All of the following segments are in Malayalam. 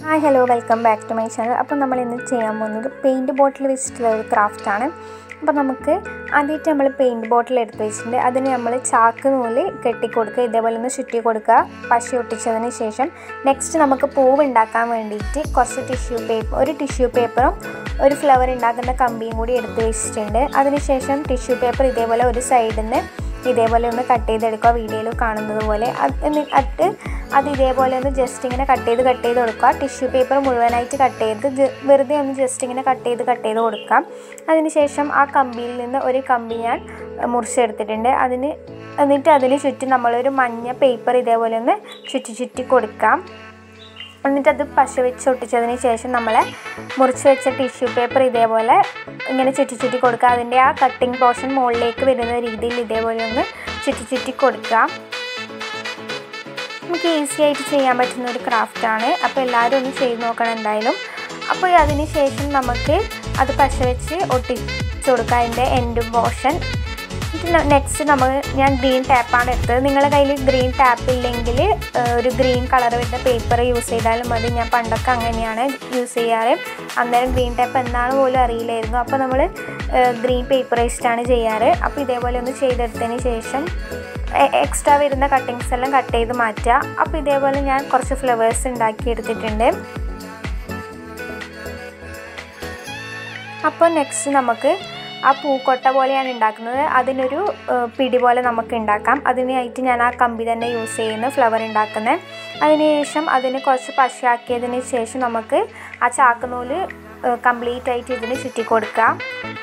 hi hello welcome back to my channel അപ്പോൾ നമ്മൾ ഇന്ന് ചെയ്യാൻ പോകുന്നത് പെയിൻറ്റ് ബോട്ടിൽ വെച്ചിട്ടുള്ള ഒരു ക്രാഫ്റ്റാണ് അപ്പോൾ നമുക്ക് ആദ്യമായിട്ട് നമ്മൾ പെയിൻറ്റ് ബോട്ടിൽ എടുത്ത് വെച്ചിട്ടുണ്ട് അതിന് നമ്മൾ ചാക്ക് നൂല് കെട്ടിക്കൊടുക്കുക ഇതേപോലെ ഒന്ന് ചുറ്റി കൊടുക്കുക പശ ഒട്ടിച്ചതിന് ശേഷം നെക്സ്റ്റ് നമുക്ക് പൂവ് ഉണ്ടാക്കാൻ വേണ്ടിയിട്ട് കുറച്ച് ടിഷ്യൂ പേപ്പർ ഒരു ടിഷ്യൂ പേപ്പറും ഒരു ഫ്ലവർ ഉണ്ടാക്കുന്ന കമ്പിയും കൂടി എടുത്ത് വെച്ചിട്ടുണ്ട് അതിനുശേഷം ടിഷ്യൂ പേപ്പർ ഇതേപോലെ ഒരു സൈഡിൽ നിന്ന് ഇതേപോലെ ഒന്ന് കട്ട് ചെയ്തെടുക്കുക വീഡിയോയിൽ കാണുന്നത് പോലെ അത് എന്നിട്ട് അത് ഇതേപോലെ ഒന്ന് ജസ്റ്റ് ഇങ്ങനെ കട്ട് ചെയ്ത് കട്ട് ചെയ്ത് കൊടുക്കുക ടിഷ്യൂ പേപ്പർ മുഴുവനായിട്ട് കട്ട് ചെയ്ത് ജ- വെറുതെ ഒന്ന് ജസ്റ്റ് ഇങ്ങനെ കട്ട് ചെയ്ത് കട്ട് ചെയ്ത് കൊടുക്കാം അതിനുശേഷം ആ കമ്പിയിൽ നിന്ന് ഒരു കമ്പി ഞാൻ മുറിച്ചെടുത്തിട്ടുണ്ട് അതിന് എന്നിട്ട് അതിന് ചുറ്റും നമ്മളൊരു മഞ്ഞ പേപ്പർ ഇതേപോലെ ഒന്ന് ചുറ്റി ചുറ്റി കൊടുക്കാം എന്നിട്ട് അത് പശ വെച്ച് ഒട്ടിച്ചതിന് ശേഷം നമ്മൾ മുറിച്ച് വെച്ച ടിഷ്യൂ പേപ്പർ ഇതേപോലെ ഇങ്ങനെ ചുറ്റി ചുറ്റി കൊടുക്കുക അതിൻ്റെ ആ കട്ടിങ് പോർഷൻ മുകളിലേക്ക് വരുന്ന രീതിയിൽ ഇതേപോലെ ഒന്ന് ചുറ്റി ചുറ്റി കൊടുക്കുക നമുക്ക് ഈസി ആയിട്ട് ചെയ്യാൻ പറ്റുന്ന ഒരു ക്രാഫ്റ്റാണ് അപ്പോൾ എല്ലാവരും ഒന്ന് ചെയ്ത് നോക്കണം എന്തായാലും അപ്പോൾ അതിന് ശേഷം നമുക്ക് അത് പശ വെച്ച് ഒട്ടിച്ചു കൊടുക്കുക അതിൻ്റെ എൻഡ് പോർഷൻ നെക്സ്റ്റ് നമ്മൾ ഞാൻ ഗ്രീൻ ടാപ്പാണ് എടുത്തത് നിങ്ങളുടെ കയ്യിൽ ഗ്രീൻ ടാപ്പ് ഇല്ലെങ്കിൽ ഒരു ഗ്രീൻ കളർ വരുന്ന പേപ്പർ യൂസ് ചെയ്താലും മതി ഞാൻ പണ്ടൊക്കെ അങ്ങനെയാണ് യൂസ് ചെയ്യാറ് അന്നേരം ഗ്രീൻ ടാപ്പ് എന്താണ് പോലും അറിയില്ലായിരുന്നു അപ്പോൾ നമ്മൾ ഗ്രീൻ പേപ്പർ വെച്ചിട്ടാണ് ചെയ്യാറ് അപ്പോൾ ഇതേപോലെ ഒന്ന് ചെയ്തെടുത്തതിന് ശേഷം എക്സ്ട്രാ വരുന്ന കട്ടിങ്സ് എല്ലാം കട്ട് ചെയ്ത് മാറ്റുക അപ്പോൾ ഇതേപോലെ ഞാൻ കുറച്ച് ഫ്ലവേഴ്സ് ഉണ്ടാക്കി എടുത്തിട്ടുണ്ട് അപ്പോൾ നെക്സ്റ്റ് നമുക്ക് ആ പൂക്കൊട്ട പോലെയാണ് ഉണ്ടാക്കുന്നത് അതിനൊരു ഏഹ്, പിടി പോലെ നമുക്ക് ഉണ്ടാക്കാം അതിനായിട്ട് ഞാൻ ആ കമ്പി തന്നെ യൂസ് ചെയ്യുന്നു ഫ്ലവർ ഉണ്ടാക്കുന്നത് അതിനുശേഷം അതിന് കുറച്ച് പശയാക്കിയതിന് ശേഷം നമുക്ക് ആ ചാക്കുനൂല് കംപ്ലീറ്റ് ആയിട്ട് ഇതിന് ചുറ്റി കൊടുക്കാം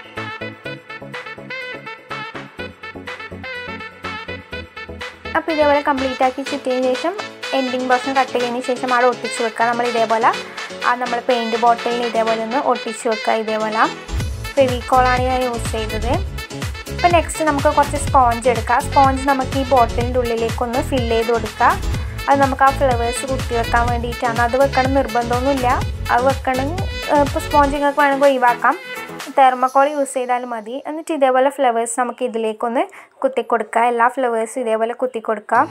അപ്പോൾ ഇതേപോലെ കംപ്ലീറ്റ് ആക്കി ചുറ്റിയതിന് ശേഷം എൻഡിങ് പോർഷൻ കട്ട് ചെയ്തതിന് ശേഷം അവിടെ ഒട്ടിച്ച് വെക്കുക നമ്മൾ ഇതേപോലെ ആ നമ്മൾ പെയിൻറ് ബോട്ടിലിൽ ഇതേപോലെ ഒന്ന് ഒട്ടിച്ച് വെക്കുക ഇതേപോലെ ഫെവിക്കോളാണ് ഞാൻ യൂസ് ചെയ്തത് ഇപ്പോൾ നെക്സ്റ്റ് നമുക്ക് കുറച്ച് സ്പോഞ്ച് എടുക്കാം സ്പോഞ്ച് നമുക്ക് ഈ ബോട്ടിലിൻ്റെ ഉള്ളിലേക്കൊന്ന് ഫില്ല് ചെയ്ത് കൊടുക്കുക അത് നമുക്ക് ആ ഫ്ലവേഴ്സ് കുത്തി വെക്കാൻ വേണ്ടിയിട്ടാണ് അത് വെക്കണം നിർബന്ധമൊന്നുമില്ല അത് വെക്കണം ഇപ്പോൾ സ്പോഞ്ച് നിങ്ങൾക്ക് വേണമെങ്കിൽ ഒഴിവാക്കാം തെർമക്കോൾ യൂസ് ചെയ്താലും മതി എന്നിട്ട് ഇതേപോലെ ഫ്ലവേഴ്സ് നമുക്ക് ഇതിലേക്കൊന്ന് കുത്തി കൊടുക്കുക എല്ലാ ഫ്ലവേഴ്സും ഇതേപോലെ കുത്തി കൊടുക്കുക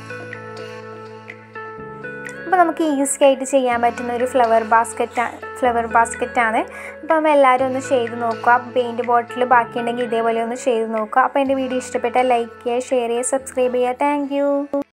അപ്പോൾ നമുക്ക് ഈസി ആയിട്ട് ചെയ്യാൻ പറ്റുന്ന ഒരു ഫ്ലവർ ബാസ്ക്കറ്റ് ഫ്ലവർ ബാസ്ക്കറ്റാണ് അപ്പോൾ നമ്മൾ എല്ലാവരും ഒന്ന് ചെയ്ത് നോക്കുക പെയിൻറ്റ് ബോട്ടിൽ ബാക്കിയുണ്ടെങ്കിൽ ഇതേപോലെ ഒന്ന് ചെയ്ത് നോക്കുക അപ്പോൾ എൻ്റെ വീഡിയോ ഇഷ്ടപ്പെട്ടാൽ ലൈക്ക് ചെയ്യുക ഷെയർ ചെയ്യുക സബ്സ്ക്രൈബ് ചെയ്യുക താങ്ക്